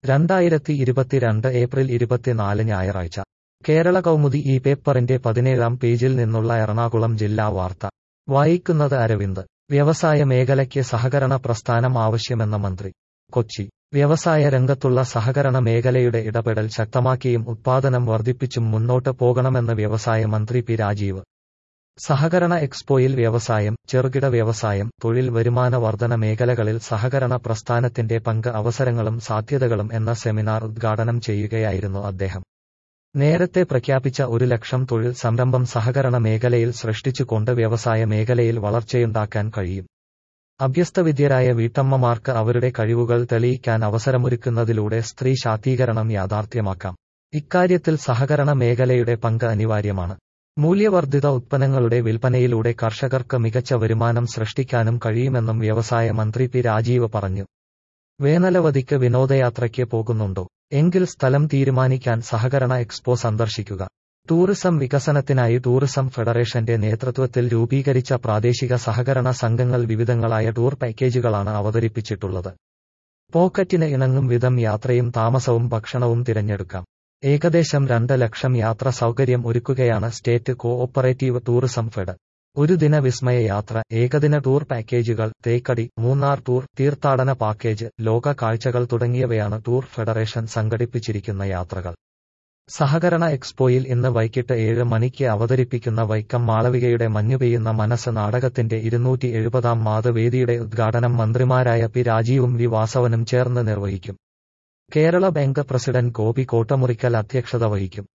രണ്ടായിരത്തി ഇരുപത്തിരണ്ട് ഏപ്രിൽ ഇരുപത്തിനാല് ഞായറാഴ്ച കേരള കൗമുദി ഈ പേപ്പറിന്റെ പതിനേഴാം പേജിൽ നിന്നുള്ള എറണാകുളം ജില്ലാ വാർത്ത വായിക്കുന്നത് അരവിന്ദ് വ്യവസായ മേഖലയ്ക്ക് സഹകരണ പ്രസ്ഥാനം ആവശ്യമെന്ന മന്ത്രി കൊച്ചി വ്യവസായ രംഗത്തുള്ള സഹകരണ മേഖലയുടെ ഇടപെടൽ ശക്തമാക്കിയും ഉത്പാദനം വർദ്ധിപ്പിച്ചും മുന്നോട്ട് പോകണമെന്ന് വ്യവസായ മന്ത്രി പി രാജീവ് സഹകരണ എക്സ്പോയിൽ വ്യവസായം ചെറുകിട വ്യവസായം തൊഴിൽ വരുമാന വർധന മേഖലകളിൽ സഹകരണ പ്രസ്ഥാനത്തിന്റെ പങ്ക് അവസരങ്ങളും സാധ്യതകളും എന്ന സെമിനാർ ഉദ്ഘാടനം ചെയ്യുകയായിരുന്നു അദ്ദേഹം നേരത്തെ പ്രഖ്യാപിച്ച ഒരു ലക്ഷം തൊഴിൽ സംരംഭം സഹകരണ മേഖലയിൽ സൃഷ്ടിച്ചുകൊണ്ട് വ്യവസായ മേഖലയിൽ വളർച്ചയുണ്ടാക്കാൻ കഴിയും അഭ്യസ്തവിദ്യരായ വീട്ടമ്മമാർക്ക് അവരുടെ കഴിവുകൾ തെളിയിക്കാൻ അവസരമൊരുക്കുന്നതിലൂടെ സ്ത്രീ ശാക്തീകരണം യാഥാർത്ഥ്യമാക്കാം ഇക്കാര്യത്തിൽ സഹകരണ മേഖലയുടെ പങ്ക് അനിവാര്യമാണ് മൂല്യവർദ്ധിത ഉത്പന്നങ്ങളുടെ വിൽപ്പനയിലൂടെ കർഷകർക്ക് മികച്ച വരുമാനം സൃഷ്ടിക്കാനും കഴിയുമെന്നും വ്യവസായ മന്ത്രി പി രാജീവ് പറഞ്ഞു വേനലവധിക്ക് വിനോദയാത്രയ്ക്ക് പോകുന്നുണ്ടോ എങ്കിൽ സ്ഥലം തീരുമാനിക്കാൻ സഹകരണ എക്സ്പോ സന്ദർശിക്കുക ടൂറിസം വികസനത്തിനായി ടൂറിസം ഫെഡറേഷന്റെ നേതൃത്വത്തിൽ രൂപീകരിച്ച പ്രാദേശിക സഹകരണ സംഘങ്ങൾ വിവിധങ്ങളായ ടൂർ പാക്കേജുകളാണ് അവതരിപ്പിച്ചിട്ടുള്ളത് പോക്കറ്റിന് ഇണങ്ങും വിധം യാത്രയും താമസവും ഭക്ഷണവും തിരഞ്ഞെടുക്കാം ഏകദേശം രണ്ട് ലക്ഷം യാത്ര സൗകര്യം ഒരുക്കുകയാണ് state cooperative tourism fed ഒരു ദിന വിസ്മയ യാത്ര ഏകദിന ടൂർ പാക്കേജുകൾ തേക്കടി മൂന്നാർ ടൂർ തീർത്ഥാടന പാക്കേജ് ലോക കാഴ്ചകൾ തുടങ്ങിയവയാണ് ടൂർ ഫെഡറേഷൻ സംഘടിപ്പിച്ചിരിക്കുന്ന യാത്രകൾ സഹകരണ എക്സ്പോയിൽ ഇന്ന് വൈകിട്ട് ഏഴ് മണിക്ക് അവതരിപ്പിക്കുന്ന വൈക്കം മാളവികയുടെ മഞ്ഞുപെയ്യുന്ന മനസ്സ് നാടകത്തിന്റെ ഇരുന്നൂറ്റി എഴുപതാം മാതവേദിയുടെ ഉദ്ഘാടനം മന്ത്രിമാരായ പി രാജീവും വി വാസവനും ചേർന്ന് നിർവഹിക്കും കേരള ബാങ്ക് പ്രസിഡന്റ് ഗോപി കോട്ടമുറിക്കൽ അധ്യക്ഷത വഹിക്കും